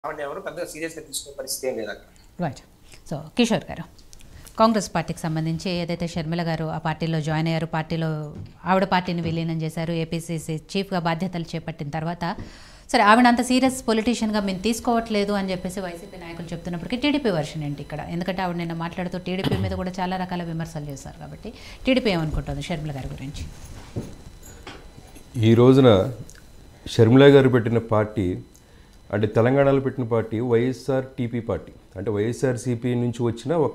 కాబట్టి ఎవరు పెద్దగా సీరియస్గా తీసుకునే పరిస్థితి ఏం లేదు అక్కడ రైట్ సో కిషోర్ గారు కాంగ్రెస్ పార్టీకి సంబంధించి ఏదైతే షర్మిల గారు ఆ పార్టీలో జాయిన్ అయ్యారు పార్టీలో ఆవిడ పార్టీని విలీనం చేశారు ఏపీసీసీ చీఫ్గా బాధ్యతలు చేపట్టిన తర్వాత సరే ఆవిడ అంత సీరియస్ పొలిటీషియన్గా మేము తీసుకోవట్లేదు అని చెప్పేసి వైసీపీ నాయకులు చెప్తున్నప్పటికీ టీడీపీ వర్షన్ ఏంటి ఇక్కడ ఎందుకంటే ఆవిడ నిన్న మాట్లాడుతూ టీడీపీ మీద కూడా చాలా రకాల విమర్శలు చేశారు కాబట్టి టీడీపీ ఏమనుకుంటుంది షర్మిల గారి గురించి ఈ రోజున షర్మిల గారు పెట్టిన పార్టీ అంటే తెలంగాణలో పెట్టిన పార్టీ వైఎస్ఆర్ టీపీ పార్టీ అంటే వైఎస్ఆర్సీపీ నుంచి వచ్చిన ఒక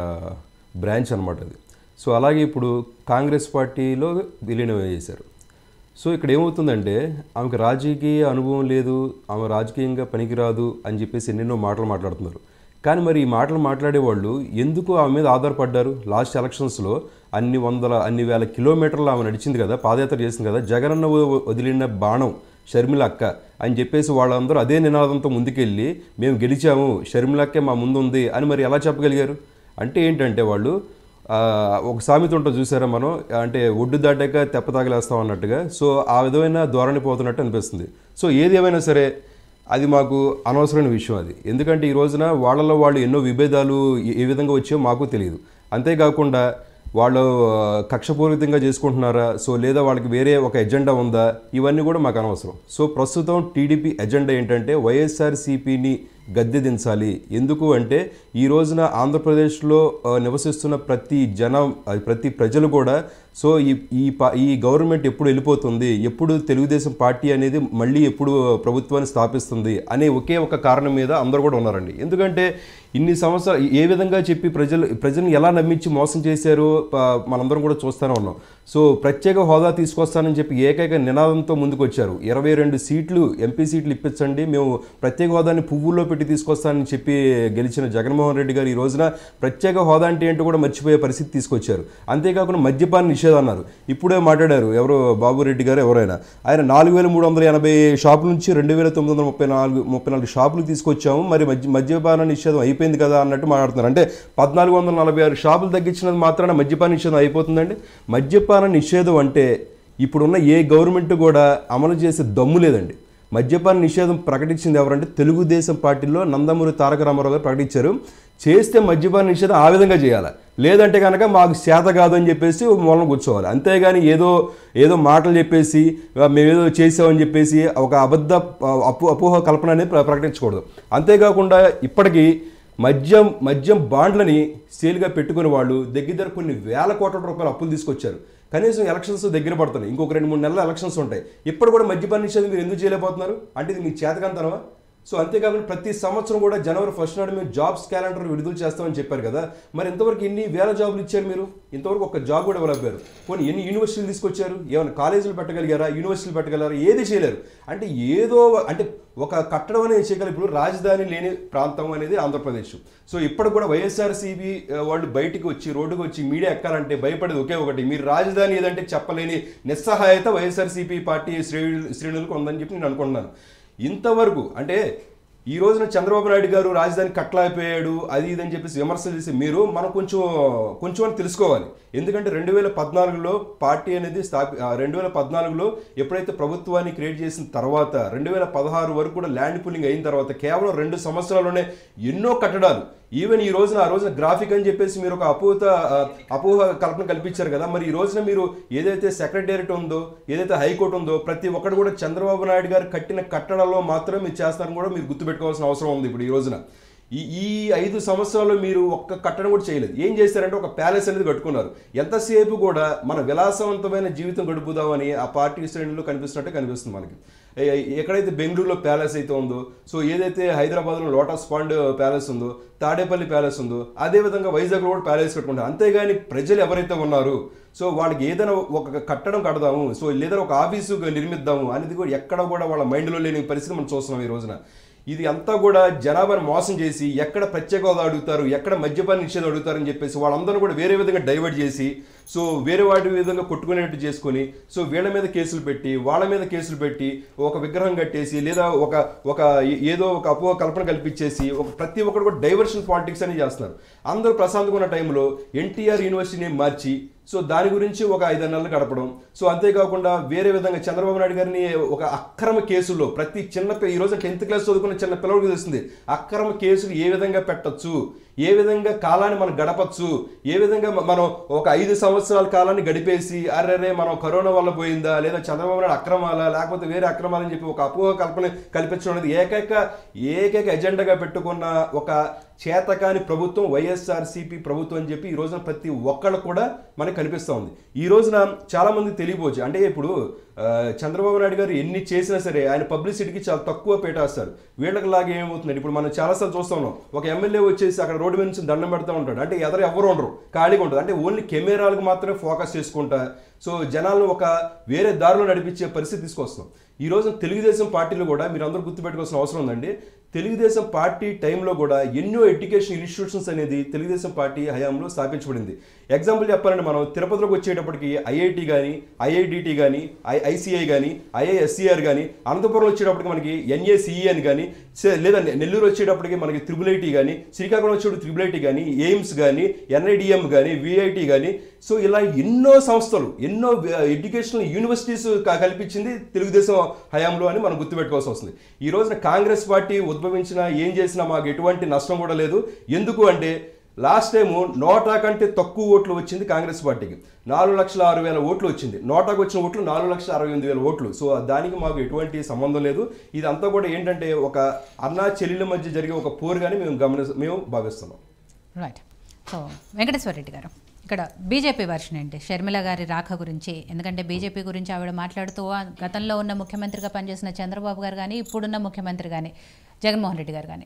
బ్రాంచ్ అనమాట అది సో అలాగే ఇప్పుడు కాంగ్రెస్ పార్టీలో విలీనం చేశారు సో ఇక్కడ ఏమవుతుందంటే ఆమెకు రాజకీయ అనుభవం లేదు ఆమె రాజకీయంగా పనికిరాదు అని చెప్పేసి ఎన్నెన్నో మాటలు మాట్లాడుతున్నారు కానీ మరి ఈ మాటలు మాట్లాడేవాళ్ళు ఎందుకు ఆమె మీద ఆధారపడ్డారు లాస్ట్ ఎలక్షన్స్లో అన్ని వందల అన్ని వేల కిలోమీటర్లు ఆమె నడిచింది కదా పాదయాత్ర చేసింది కదా జగనన్న వ- వదిలిన బాణం షర్మిల అక్క అని చెప్పేసి వాళ్ళందరూ అదే నినాదంతో ముందుకెళ్ళి మేము గెలిచాము షర్మిల అక్కే మా ముందు ఉంది అని మరి ఎలా చెప్పగలిగారు అంటే ఏంటంటే వాళ్ళు ఆ, ఒక సామెత ఉంటుంది చూసారా మనం అంటే ఒడ్డు దాటాక తెప్ప తాగలేస్తాం అన్నట్టుగా సో ఆ విధమైన ధోరణి పోతున్నట్టు అనిపిస్తుంది సో ఏది ఏమైనా సరే అది మాకు అనవసరమైన విషయం అది ఎందుకంటే ఈ రోజున వాళ్ళలో వాళ్ళు ఎన్నో విభేదాలు ఏ- ఏ విధంగా వచ్చాయో మాకు తెలియదు అంతేకాకుండా వాళ్ళు ఆ, కక్షపూరితంగా చేసుకుంటున్నారా సో లేదా వాళ్ళకి వేరే ఒక ఎజెండా ఉందా ఇవన్నీ కూడా మాకు అనవసరం సో ప్రస్తుతం టీడీపీ ఎజెండా ఏంటంటే వైఎస్ఆర్సీపీని గద్దె దించాలి ఎందుకు అంటే ఈ రోజున ఆంధ్రప్రదేశ్లో ఆ, నివసిస్తున్న ప్రతి జనం ఆ, ప్రతి ప్రజలు కూడా సో ఈ ఈ పా ఈ గవర్నమెంట్ ఎప్పుడు వెళ్ళిపోతుంది ఎప్పుడు తెలుగుదేశం పార్టీ అనేది మళ్ళీ ఎప్పుడు ప్రభుత్వాన్ని స్థాపిస్తుంది అనే ఒకే ఒక కారణం మీద అందరూ కూడా ఉన్నారండి ఎందుకంటే ఇన్ని సంవత్సరాలు ఏ విధంగా చెప్పి ప్రజలు ప్రజల్ని ఎలా నమ్మించి మోసం చేశారో ప- మనందరం కూడా చూస్తూనే ఉన్నాం సో ప్రత్యేక హోదా తీసుకొస్తానని చెప్పి ఏకైక నినాదంతో ముందుకు వచ్చారు ఇరవై రెండు సీట్లు ఎంపీ సీట్లు ఇప్పించండి మేము ప్రత్యేక హోదాని పువ్వుల్లో పెట్టి తీసుకొస్తానని చెప్పి గెలిచిన జగన్మోహన్ రెడ్డి గారు ఈ రోజున ప్రత్యేక హోదా అంటే ఏంటో కూడా మర్చిపోయే పరిస్థితి తీసుకొచ్చారు అంతేకాకుండా మద్యపాన నిషేధం అన్నారు ఇప్పుడే మాట్లాడారు ఎవరు బాబు రెడ్డి గారు ఎవరైనా ఆయన నాలుగు వేల మూడు వందల ఎనభై షాపుల నుంచి రెండు వేల తొమ్మిది వందల ముప్పై నాలుగు ముప్పై నాలుగు షాపులు తీసుకొచ్చాము మరి మద్య మద్యపాన నిషేధం అయిపోయింది కదా అన్నట్టు మాట్లాడుతున్నారు అంటే పద్నాలుగు వందల నలభై ఆరు షాపులు తగ్గించినది మాత్రాన మద్యపాన నిషేధం అయిపోతుందండి మద్యపాన నిషేధం అంటే ఇప్పుడున్న ఏ గవర్నమెంట్ కూడా అమలు చేసే దమ్ము లేదండి మద్యపాన నిషేధం ప్రకటించింది ఎవరంటే తెలుగుదేశం పార్టీలో నందమూరి తారక రామారావు గారు ప్రకటించారు చేస్తే మద్యపాన నిషేధం ఆ విధంగా చేయాలి లేదంటే కనుక మాకు చేత కాదు అని చెప్పేసి మూలన కూర్చోవాలి అంతేగాని ఏదో ఏదో మాటలు చెప్పేసి "ఆ, మేమేదో చేసామని చెప్పేసి ఒక అబద్ధ ఆ, అపో అపోహ కల్పన అనేది ప్ర- ప్రకటించకూడదు అంతేకాకుండా ఇప్పటికీ మద్యం మద్యం బాండ్లని సేల్గా పెట్టుకునే వాళ్ళు దగ్గర దగ్గర కొన్ని వేల కోట్ల రూపాయల అప్పులు తీసుకొచ్చారు కనీసం ఎలక్షన్స్ దగ్గర పడుతున్నాయి ఇంకొక రెండు మూడు నెలల ఎలక్షన్స్ ఉంటాయి ఇప్పుడు కూడా మద్యపాన నిషేధం మీరు ఎందుకు చేయలేకపోతున్నారు అంటే ఇది మీ చేతకంతనమా సో అంతేకాకుండా ప్రతి సంవత్సరం కూడా జనవరి ఫస్ట్ నాడు మీరు జాబ్స్ క్యాలెండర్ విడుదల చేస్తామని చెప్పారు కదా మరి ఇంతవరకు ఎన్ని వేల జాబులు ఇచ్చారు మీరు ఇంతవరకు ఒక జాబ్ కూడా ఇవ్వలేపారు పోనీ ఎన్ని యూనివర్సిటీలు తీసుకొచ్చారు ఏమైనా కాలేజీలు పెట్టగలిగారా యూనివర్సిటీలు పెట్టగలరా ఏది చేయలేరు అంటే ఏదో అంటే ఒక కట్టడం అనేది చేయగలరు ఇప్పుడు రాజధాని లేని ప్రాంతం అనేది ఆంధ్రప్రదేశ్ సో ఇప్పుడు కూడా వైఎస్ఆర్సీబీ వాళ్ళు బయటికి వచ్చి రోడ్డుకు వచ్చి మీడియా ఎక్కాలంటే భయపడేది ఒకే ఒకటి మీరు రాజధాని ఏదంటే చెప్పలేని నిస్సహాయత వైఎస్ఆర్సీపీ పార్టీ శ్రేణులు శ్రేణులకు ఉందని చెప్పి నేను అనుకుంటున్నాను ఇంతవరకు అంటే ఈ రోజున చంద్రబాబు నాయుడు గారు రాజధాని కట్టలైపోయాడు అది ఇది అని చెప్పేసి విమర్శలు చేసి మీరు మనం కొంచెం కొంచెం అని తెలుసుకోవాలి ఎందుకంటే రెండు వేల పద్నాలుగులో పార్టీ అనేది స్థాపి రెండు వేల పద్నాలుగులో ఎప్పుడైతే ప్రభుత్వాన్ని క్రియేట్ చేసిన తర్వాత రెండు వేల పదహారు వరకు కూడా ల్యాండ్ పుల్లింగ్ అయిన తర్వాత కేవలం రెండు సంవత్సరాల్లోనే ఎన్నో కట్టడాలు ఈవెన్ ఈ రోజున ఆ రోజున గ్రాఫిక్ అని చెప్పేసి మీరు ఒక అపోహ ఆ, అపోహ కల్పన కల్పించారు కదా మరి ఈ రోజున మీరు ఏదైతే సెక్రటేరియట్ ఉందో ఏదైతే హైకోర్టు ఉందో ప్రతి ఒక్కటి కూడా చంద్రబాబు నాయుడు గారు కట్టిన కట్టడాల్లో మాత్రమే మీరు చేస్తారని కూడా మీరు గుర్తుపెట్టుకోవాల్సిన అవసరం ఉంది ఇప్పుడు ఈ రోజున ఈ ఈ ఐదు సంవత్సరాల్లో మీరు ఒక్క కట్టడం కూడా చేయలేదు ఏం చేశారంటే ఒక ప్యాలెస్ అనేది కట్టుకున్నారు ఎంతసేపు కూడా మన విలాసవంతమైన జీవితం గడుపుదామని ఆ పార్టీ శ్రేణుల్లో కనిపిస్తున్నట్టే కనిపిస్తుంది మనకి ఏ- ఏ- ఎక్కడైతే బెంగళూరులో ప్యాలెస్ అయితే ఉందో సో ఏదైతే హైదరాబాద్లో లోటస్ పాండ్ ప్యాలెస్ ఉందో తాడేపల్లి ప్యాలెస్ ఉందో అదే విధంగా వైజాగ్లో కూడా ప్యాలెస్ కట్టుకుంటారు అంతేగాని ప్రజలు ఎవరైతే ఉన్నారు సో వాళ్ళకి ఏదైనా ఒక కట్టడం కడదాము సో లేదా ఒక ఆఫీసు నిర్మిద్దాము అనేది కూడా ఎక్కడ కూడా వాళ్ళ మైండ్లో లేని పరిస్థితి మనం చూస్తున్నాం ఈ రోజున ఇది అంతా కూడా జనాభాను మోసం చేసి ఎక్కడ ప్రత్యేక హోదా అడుగుతారు ఎక్కడ మద్యపాన నిషేధం అడుగుతారని చెప్పేసి వాళ్ళందరూ కూడా వేరే విధంగా డైవర్ట్ చేసి సో వేరే వాటి విధంగా కొట్టుకునేట్టు చేసుకొని సో వీళ్ళ మీద కేసులు పెట్టి వాళ్ళ మీద కేసులు పెట్టి ఒక విగ్రహం కట్టేసి లేదా ఒక ఒక ఏ- ఏదో ఒక అపోహ కల్పన కల్పించేసి ఒక ప్రతి ఒక్కరు కూడా డైవర్షన్ పాలిటిక్స్ అని చేస్తున్నారు అందరూ ప్రశాంతంగా ఉన్న టైంలో ఎన్టీఆర్ యూనివర్సిటీని మార్చి సో దాని గురించి ఒక ఐదు నెలలు గడపడం సో అంతేకాకుండా వేరే విధంగా చంద్రబాబు నాయుడు గారిని ఒక అక్రమ కేసుల్లో ప్రతి చిన్న పి- ఈ రోజు టెన్త్ క్లాస్ చదువుకున్న చిన్న పిల్లలకు తెలుస్తుంది అక్రమ కేసులు ఏ విధంగా పెట్టొచ్చు ఏ విధంగా కాలాన్ని మనం గడపచ్చు ఏ విధంగా మ- మనం ఒక ఐదు సంవత్సరాల కాలాన్ని గడిపేసి అర్రరే మనం కరోనా వల్ల పోయిందా లేదా చంద్రబాబు నాయుడు అక్రమాలా లేకపోతే వేరే అక్రమాలని చెప్పి ఒక అపోహ కల్పన కల్పించడం అనేది ఏకైక ఏకైక ఎజెండాగా పెట్టుకున్న ఒక చేతకాని ప్రభుత్వం వైఎస్ఆర్సీపీ ప్రభుత్వం అని చెప్పి ఈ రోజున ప్రతి ఒక్కళ్ళు కూడా మనకు కనిపిస్తూ ఉంది ఈ రోజున చాలా మంది తెలియపోవచ్చు అంటే ఇప్పుడు ఆ, చంద్రబాబు నాయుడు గారు ఎన్ని చేసినా సరే ఆయన పబ్లిసిటీకి చాలా తక్కువ పేటేస్తారు వీళ్ళకి లాగా ఏమవుతుందండి ఇప్పుడు మనం చాలాసార్లు చూస్తా ఉన్నాం ఒక ఎమ్మెల్యే వచ్చేసి అక్కడ రోడ్డు మీద నుంచి దండం పెడతా ఉంటాడు అంటే ఎదరు ఎవరు ఉండరు ఖాళీగా ఉంటుంది అంటే ఓన్లీ కెమెరాలకు మాత్రమే ఫోకస్ చేసుకుంటా సో జనాలను ఒక వేరే దారిలో నడిపించే పరిస్థితి తీసుకొస్తున్నాం ఈ రోజు తెలుగుదేశం పార్టీలో కూడా మీరు అందరూ గుర్తుపెట్టుకోవాల్సిన అవసరం ఉందండి తెలుగుదేశం పార్టీ టైంలో కూడా ఎన్నో ఎడ్యుకేషన్ ఇన్స్టిట్యూషన్స్ అనేది తెలుగుదేశం పార్టీ హయాంలో స్థాపించబడింది ఎగ్జాంపుల్ చెప్పాలంటే మనం తిరుపతిలోకి వచ్చేటప్పటికి ఐఐటి కానీ ఐఐడిటి కానీ ఐ ఐసిఐ కానీ ఐఐఎస్సిఆర్ కానీ అనంతపురం వచ్చేటప్పటికి మనకి ఎన్ఏసిఈ అని కానీ సే- లేదా నె- నెల్లూరు వచ్చేటప్పటికి మనకి త్రిబుల్ ఐటీ కానీ శ్రీకాకుళం వచ్చేటప్పుడు త్రిబుల్ ఐటీ కానీ ఎయిమ్స్ కానీ ఎన్ఐడిఎం కానీ విఐటి కానీ సో ఇలా ఎన్నో సంస్థలు ఎన్నో ఎడ్యుకేషనల్ యూనివర్సిటీస్ క- కల్పించింది తెలుగుదేశం హయాంలో అని మనం గుర్తుపెట్టుకోవాల్సి వస్తుంది ఈ రోజున కాంగ్రెస్ పార్టీ ఉద్భవించినా ఏం చేసినా మాకు ఎటువంటి నష్టం కూడా లేదు ఎందుకు అంటే లాస్ట్ టైము నోటా కంటే తక్కువ ఓట్లు వచ్చింది కాంగ్రెస్ పార్టీకి నాలుగు లక్షల ఆరు వేల ఓట్లు వచ్చింది నోటాకు వచ్చిన ఓట్లు నాలుగు లక్షల అరవై ఎనిమిది వేల ఓట్లు సో దానికి మాకు ఎటువంటి సంబంధం లేదు ఇదంతా కూడా ఏంటంటే ఒక అన్నా చెల్లెల మధ్య జరిగే ఒక పోరుగానే మేము గమని మేము భావిస్తున్నాం రైట్ సో వెంకటేశ్వర రెడ్డి గారు ఇక్కడ బీజేపీ వర్షన్ ఏంటి షర్మిల గారి రాక గురించి ఎందుకంటే బీజేపీ గురించి ఆవిడ మాట్లాడుతూ ఆ గతంలో ఉన్న ముఖ్యమంత్రిగా పనిచేసిన చంద్రబాబు గారు కానీ ఇప్పుడున్న ముఖ్యమంత్రి కానీ జగన్మోహన్ రెడ్డి గారు కానీ